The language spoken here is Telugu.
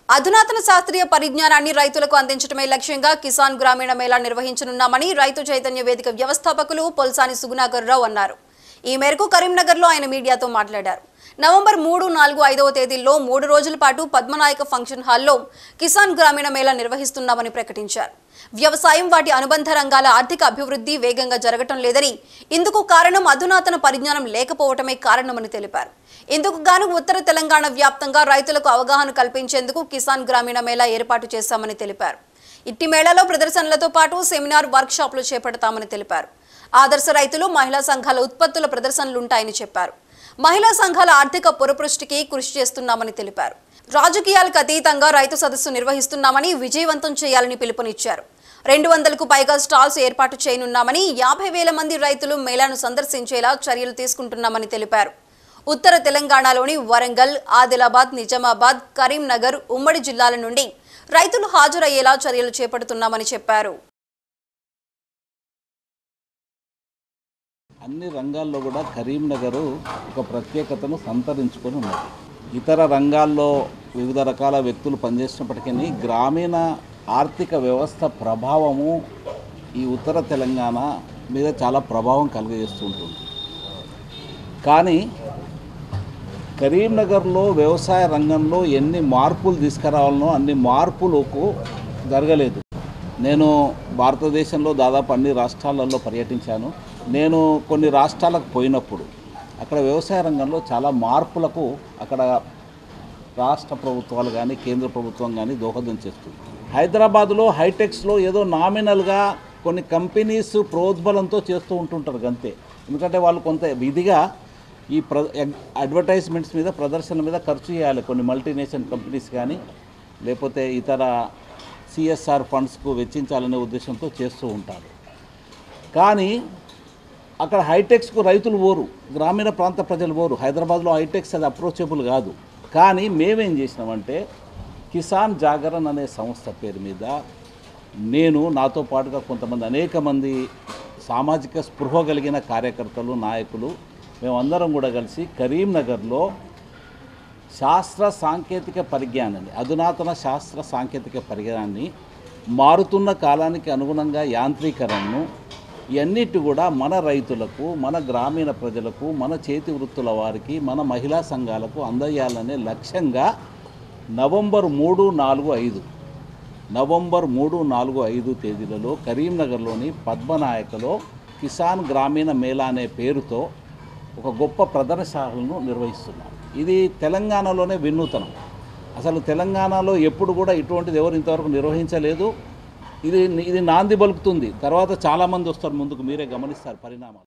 అధునాతన శాస్త్రీయ పరిజ్ఞానాన్ని రైతులకు అందించడమే లక్ష్యంగా కిసాన్ గ్రామీణ మేళా నిర్వహించనున్నామని రైతు చైతన్య వేదిక వ్యవస్థాపకులు పొల్సాని సుగుణాకర్ రావు అన్నారు ఈ మేరకు కరీంనగర్లో ఆయన మీడియాతో మాట్లాడారు నవంబర్ మూడు నాలుగు ఐదవ తేదీల్లో మూడు రోజుల పాటు పద్మనాయక ఫంక్షన్ హాల్లో కిసాన్ గ్రామీణ మేళా నిర్వహిస్తున్నామని ప్రకటించారు వ్యవసాయం వాటి అనుబంధ రంగాల ఆర్థిక అభివృద్ధి వేగంగా జరగటం లేదని ఇందుకు కారణం అధునాతన పరిజ్ఞానం లేకపోవటమే కారణమని తెలిపారు ఇందుకు గాను ఉత్తర తెలంగాణ వ్యాప్తంగా రైతులకు అవగాహన కల్పించేందుకు కిసాన్ గ్రామీణ మేళా ఏర్పాటు చేశామని తెలిపారు ఇట్టి మేళాలో ప్రదర్శనలతో పాటు సెమినార్ వర్క్షాప్లు చేపడతామని తెలిపారు ఆదర్శ రైతులు మహిళా సంఘాల ఉత్పత్తుల ప్రదర్శనలుంటాయని చెప్పారు మహిళా సంఘాల ఆర్థిక పురపృష్టికి కృషి చేస్తున్నామని తెలిపారు రాజకీయాలకు అతీతంగా రైతు సదస్సు నిర్వహిస్తున్నామని విజయవంతం చేయాలని పిలుపునిచ్చారు రెండు వందలకు పైగా స్టాల్స్ ఏర్పాటు చేయనున్నామని యాభై వేల మంది రైతులు మేళాను సందర్శించేలా చర్యలు తీసుకుంటున్నామని తెలిపారు ఉత్తర తెలంగాణలోని వరంగల్ ఆదిలాబాద్ నిజామాబాద్ కరీంనగర్ ఉమ్మడి జిల్లాల నుండి రైతులు హాజరయ్యేలా చర్యలు చేపడుతున్నామని చెప్పారు అన్ని రంగాల్లో కూడా కరీంనగర్ ఒక ప్రత్యేకతను సంతరించుకొని ఉన్నది ఇతర రంగాల్లో వివిధ రకాల వ్యక్తులు పనిచేసినప్పటికీ గ్రామీణ ఆర్థిక వ్యవస్థ ప్రభావము ఈ ఉత్తర తెలంగాణ మీద చాలా ప్రభావం కలుగజేస్తూ ఉంటుంది కానీ కరీంనగర్లో వ్యవసాయ రంగంలో ఎన్ని మార్పులు తీసుకురావాలనో అన్ని మార్పులకు జరగలేదు నేను భారతదేశంలో దాదాపు అన్ని రాష్ట్రాలలో పర్యటించాను నేను కొన్ని రాష్ట్రాలకు పోయినప్పుడు అక్కడ వ్యవసాయ రంగంలో చాలా మార్పులకు అక్కడ రాష్ట్ర ప్రభుత్వాలు కానీ కేంద్ర ప్రభుత్వం కానీ దోహదం చేస్తుంది హైదరాబాద్లో హైటెక్స్లో ఏదో నామినల్గా కొన్ని కంపెనీస్ ప్రోద్బలంతో చేస్తూ ఉంటుంటారు అంతే ఎందుకంటే వాళ్ళు కొంత విధిగా ఈ ప్ర అడ్వర్టైజ్మెంట్స్ మీద ప్రదర్శనల మీద ఖర్చు చేయాలి కొన్ని మల్టీనేషనల్ కంపెనీస్ కానీ లేకపోతే ఇతర సిఎస్ఆర్ ఫండ్స్కు వెచ్చించాలనే ఉద్దేశంతో చేస్తూ ఉంటారు కానీ అక్కడ హైటెక్స్కు రైతులు పోరు గ్రామీణ ప్రాంత ప్రజలు పోరు హైదరాబాద్లో హైటెక్స్ అది అప్రోచబుల్ కాదు కానీ మేమేం చేసినామంటే కిసాన్ జాగరణ్ అనే సంస్థ పేరు మీద నేను నాతో పాటుగా కొంతమంది అనేక మంది సామాజిక స్పృహ కలిగిన కార్యకర్తలు నాయకులు మేమందరం కూడా కలిసి కరీంనగర్లో శాస్త్ర సాంకేతిక పరిజ్ఞానాన్ని అధునాతన శాస్త్ర సాంకేతిక పరిజ్ఞానాన్ని మారుతున్న కాలానికి అనుగుణంగా యాంత్రీకరణను ఇవన్నిటి కూడా మన రైతులకు మన గ్రామీణ ప్రజలకు మన చేతి వృత్తుల వారికి మన మహిళా సంఘాలకు అందజేయాలనే లక్ష్యంగా నవంబర్ మూడు నాలుగు ఐదు నవంబర్ మూడు నాలుగు ఐదు తేదీలలో కరీంనగర్లోని పద్మనాయకలో కిసాన్ గ్రామీణ మేళా అనే పేరుతో ఒక గొప్ప ప్రదర్శనలను నిర్వహిస్తున్నాం ఇది తెలంగాణలోనే వినూతనం అసలు తెలంగాణలో ఎప్పుడు కూడా ఇటువంటిది ఎవరు ఇంతవరకు నిర్వహించలేదు ఇది ఇది నాంది పలుకుతుంది తర్వాత చాలామంది వస్తారు ముందుకు మీరే గమనిస్తారు పరిణామాలు